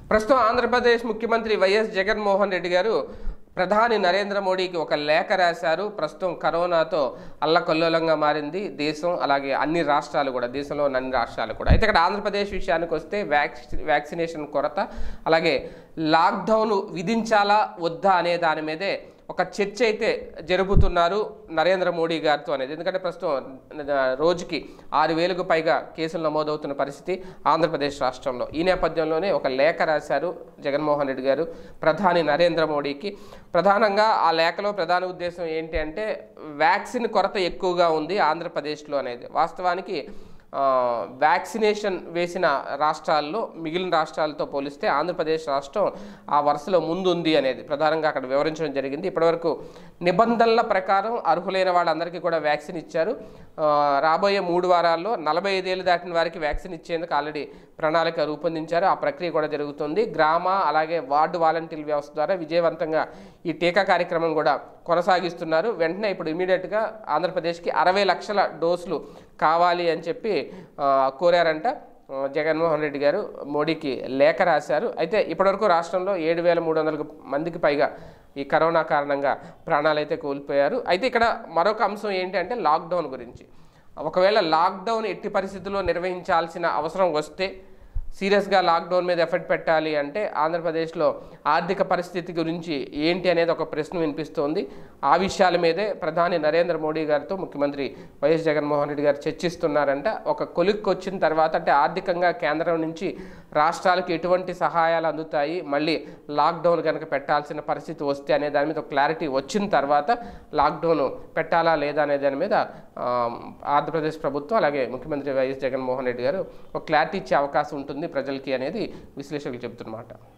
ప్రస్తుతం ఆంధ్రప్రదేశ్ ముఖ్యమంత్రి వైఎస్ జగన్మోహన్ రెడ్డి గారు ప్రధాని నరేంద్ర మోడీకి ఒక లేఖ రాశారు ప్రస్తుతం కరోనాతో అల్లకల్లోలంగా మారింది దేశం అలాగే అన్ని రాష్ట్రాలు కూడా దేశంలో ఉన్న అన్ని రాష్ట్రాలు కూడా అయితే ఇక్కడ ఆంధ్రప్రదేశ్ విషయానికి వస్తే వ్యాక్సి వ్యాక్సినేషన్ కొరత అలాగే లాక్డౌన్ విధించాలా వద్దా అనే దాని మీదే ఒక చర్చ అయితే జరుపుతున్నారు నరేంద్ర మోడీ గారితో అనేది ఎందుకంటే ప్రస్తుతం ఆ, రోజుకి ఆరు వేలకు పైగా కేసులు నమోదవుతున్న పరిస్థితి ఆంధ్రప్రదేశ్ రాష్ట్రంలో ఈ నేపథ్యంలోనే ఒక లేఖ రాశారు జగన్మోహన్ రెడ్డి గారు ప్రధాని నరేంద్ర మోడీకి ప్రధానంగా ఆ లేఖలో ప్రధాన ఉద్దేశం ఏంటి అంటే వ్యాక్సిన్ కొరత ఎక్కువగా ఉంది ఆంధ్రప్రదేశ్లో అనేది వాస్తవానికి ఆ, వ్యాక్సినేషన్ వేసిన రాష్ట్రాల్లో మిగిలిన రాష్ట్రాలతో పోలిస్తే ఆంధ్రప్రదేశ్ రాష్ట్రం ఆ వరుసలో ముందుంది అనేది ప్రధానంగా అక్కడ వివరించడం జరిగింది ఇప్పటివరకు నిబంధనల ప్రకారం అర్హులైన వాళ్ళందరికీ కూడా వ్యాక్సిన్ ఇచ్చారు ఆ, రాబోయే మూడు వారాల్లో నలభై ఐదేళ్ళు దాటిన వారికి వ్యాక్సిన్ ఇచ్చేందుకు ఆల్రెడీ ప్రణాళిక రూపొందించారు ఆ ప్రక్రియ కూడా జరుగుతుంది గ్రామ అలాగే వార్డు వాలంటీర్ వ్యవస్థ ద్వారా విజయవంతంగా ఈ టీకా కార్యక్రమం కూడా కొనసాగిస్తున్నారు వెంటనే ఇప్పుడు ఇమీడియట్గా ఆంధ్రప్రదేశ్కి అరవై లక్షల డోసులు కావాలి అని చెప్పి ఆ, కోరారంట ఆ, జగన్మోహన్ రెడ్డి గారు మోడీకి లేఖ రాశారు అయితే ఇప్పటివరకు రాష్ట్రంలో ఏడు వేల మూడు వందల మందికి పైగా ఈ కరోనా కారణంగా ప్రాణాలైతే కోల్పోయారు అయితే ఇక్కడ మరొక అంశం ఏంటి అంటే లాక్డౌన్ గురించి ఒకవేళ లాక్డౌన్ ఎట్టి పరిస్థితుల్లో నిర్వహించాల్సిన అవసరం వస్తే సీరియస్గా లాక్డౌన్ మీద ఎఫెక్ట్ పెట్టాలి అంటే ఆంధ్రప్రదేశ్లో ఆర్థిక పరిస్థితి గురించి ఏంటి అనేది ఒక ప్రశ్న వినిపిస్తోంది ఆ విషయాల మీదే ప్రధాని నరేంద్ర మోడీ గారితో ముఖ్యమంత్రి వైఎస్ జగన్మోహన్ రెడ్డి గారు చర్చిస్తున్నారంట ఒక కొలిక్కి వచ్చిన తర్వాత అంటే ఆర్థికంగా కేంద్రం నుంచి రాష్ట్రాలకు ఎటువంటి సహాయాలు అందుతాయి మళ్ళీ లాక్డౌన్ కనుక పెట్టాల్సిన పరిస్థితి వస్తే అనే దాని మీద ఒక క్లారిటీ వచ్చిన తర్వాత లాక్డౌన్ పెట్టాలా లేదా అనే దాని మీద ఆ, ఆంధ్రప్రదేశ్ ప్రభుత్వం అలాగే ముఖ్యమంత్రి వైఎస్ జగన్మోహన్ రెడ్డి గారు ఒక క్లారిటీ ఇచ్చే అవకాశం ఉంటుంది ప్రజలకి అనేది విశ్లేషకులు చెబుతున్నమాట